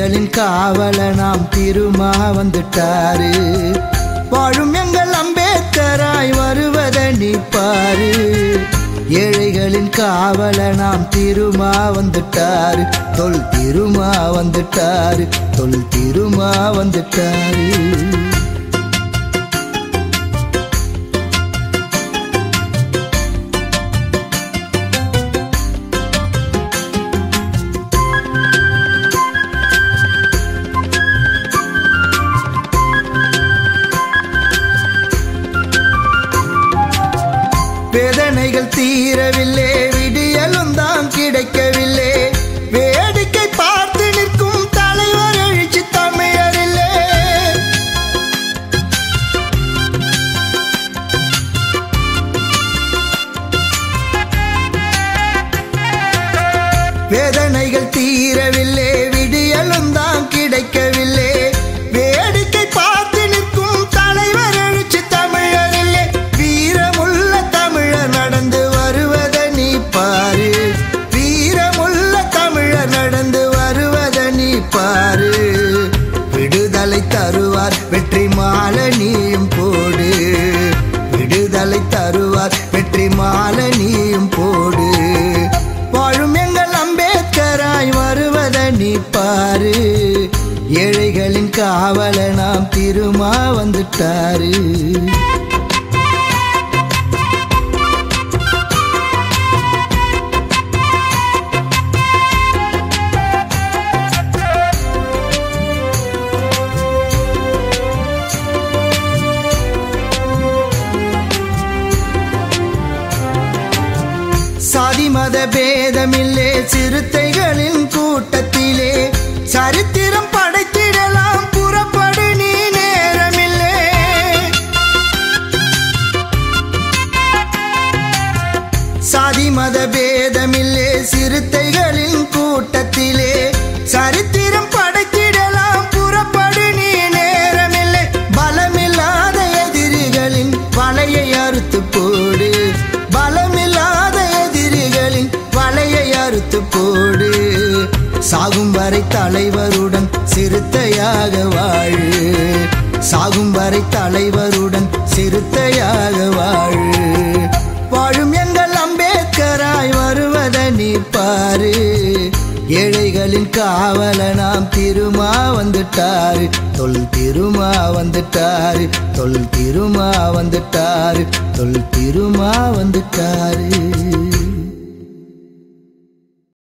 ஏழைகளின் காவல நாம் திருமா வந்துட்டாரு வாழும் எங்கள் அம்பேத்கராய் வருவத நீ பாரு ஏழைகளின் காவல நாம் திருமா வந்துட்டாரு தொல் திருமா வந்துட்டாரு தொல் திருமா வந்துட்டாரு வேதனைகள் தீரவில்லை விடியலும் தான் கிடைக்கவில்லை வேடிக்கை பார்த்து நிற்கும் தலைவர் எழுச்சி தமிழரில்லை வேதனைகள் தீரவில்லை விடியலும் தான் கிடைக்கவில்லை வேடிக்கை பார்த்து நிற்கும் தலைவர் எழுச்சி தமிழரில்லை வீரமுள்ள தமிழர் நடந்து வருவத நீ பாரு வீரமுள்ள தமிழர் நடந்து வருவத நீ பாரு விடுதலை தருவார் வெற்றி மாலை நீயும் போடு விடுதலை தருவார் வெற்றி மாலை நீயும் போடு வாழும் எங்கள் அம்பேத்கராய் வருவத நீ பாரு ஏழைகளின் காவல நாம் திருமா வந்துட்டாரு சாதி மத பேதமில்லே சிறுத்தைகளின் கூட்டத்திலே சரித்திரம் படைத்திடலாம் புறப்படு நீ நேரமில்லே சாதி மத பேதமில்லே சிறுத்தைகளின் கூட்டத்திலே சரித்திரம் படைத்திடலாம் புறப்படு நீ நேரமில்லை பலமில்லாத எதிரிகளின் வலையை அறுத்து போடு பலமில்லாத எதிரிகளின் வலையை அறுத்து போடு சாகும் வரை தலைவருடன் சிறுத்தையாக வாழு சாகும் வரை தலைவருடன் சிறுத்தையாக வாழு வாழும் எங்கள் அம்பேத்கராய் வருவத நீ பாரு ஏழைகளின் காவல நாம் திருமா வந்துட்டாரு தொல் திருமா வந்துட்டாரு தொல் திருமா வந்துட்டாரு தொல் திருமா வந்துட்டாரு